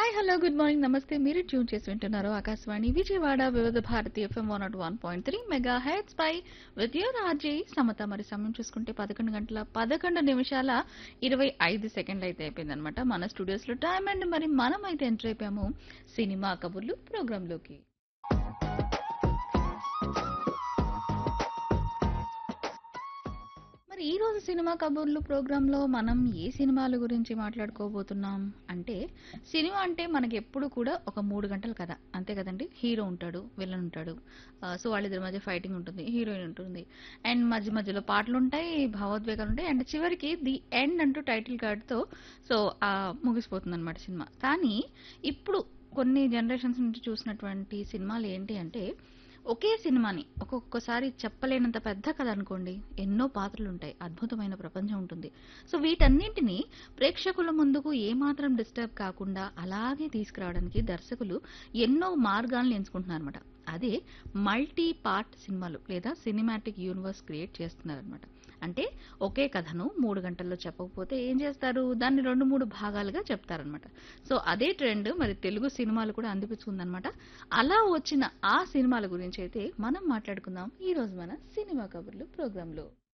hi hello good morning నమస్తే మీరు tune చేసి వింటున్నారు Akashvani Vijayawada Vividh Bharati F M one naught one point three megahertz పై విత్ యువర్ ఆర్జే సమత మరి సమయం చూసుకుంటే పదకొండు గంటల పదకొండు నిమిషాల ఇరవై ఐదు సెకండ్లు అయితే అయిపోయిందనమాట మన స్టూడియోస్ లో టైం అండ్ మరి మనం అయితే ఎంటర్ అయిపోయాము సినిమా కబుర్లు ప్రోగ్రామ్ లోకి మరి ఈ రోజు సినిమా కబుర్లు ప్రోగ్రామ్ లో మనం ఏ సినిమాల గురించి మాట్లాడుకోబోతున్నాం అంటే సినిమా అంటే మనకి ఎప్పుడు కూడా ఒక మూడు గంటల కథ అంతే కదండి హీరో ఉంటాడు విలన్ ఉంటాడు ఆ, సో వాళ్ళిద్దరి మధ్య ఫైటింగ్ ఉంటుంది హీరోయిన్ ఉంటుంది అండ్ మధ్య మధ్యలో పాటలు ఉంటాయి భావోద్వేగాలు ఉంటాయి అండ్ చివరికి ది ఎండ్ అంటూ టైటిల్ కార్డ్తో సో ముగిసిపోతుంది అనమాట సినిమా కానీ ఇప్పుడు కొన్ని జనరేషన్స్ నుంచి చూసినటువంటి సినిమాలు ఏంటి అంటే ఒకే సినిమాని ఒక్కొక్కసారి చెప్పలేనంత పెద్ద కథ అనుకోండి ఎన్నో పాత్రలు ఉంటాయి అద్భుతమైన ప్రపంచం ఉంటుంది సో వీటన్నింటినీ ప్రేక్షకుల ముందుకు ఏమాత్రం డిస్టర్బ్ కాకుండా అలాగే తీసుకురావడానికి దర్శకులు ఎన్నో మార్గాలను ఎంచుకుంటున్నారు అనమాట అదే మల్టీ పార్ట్ సినిమాలు లేదా సినిమాటిక్ యూనివర్స్ క్రియేట్ చేస్తున్నారనమాట అంటే ఒకే కథను మూడు గంటల్లో చెప్పకపోతే ఏం చేస్తారు దాన్ని రెండు మూడు భాగాలుగా చెప్తారనమాట సో అదే ట్రెండ్ మరి తెలుగు సినిమాలు కూడా అందిపుచ్చుకుందనమాట అలా వచ్చిన ఆ సినిమాల గురించి అయితే మనం మాట్లాడుకుందాం ఈ రోజు మన సినిమా కబుర్లు ప్రోగ్రాంలో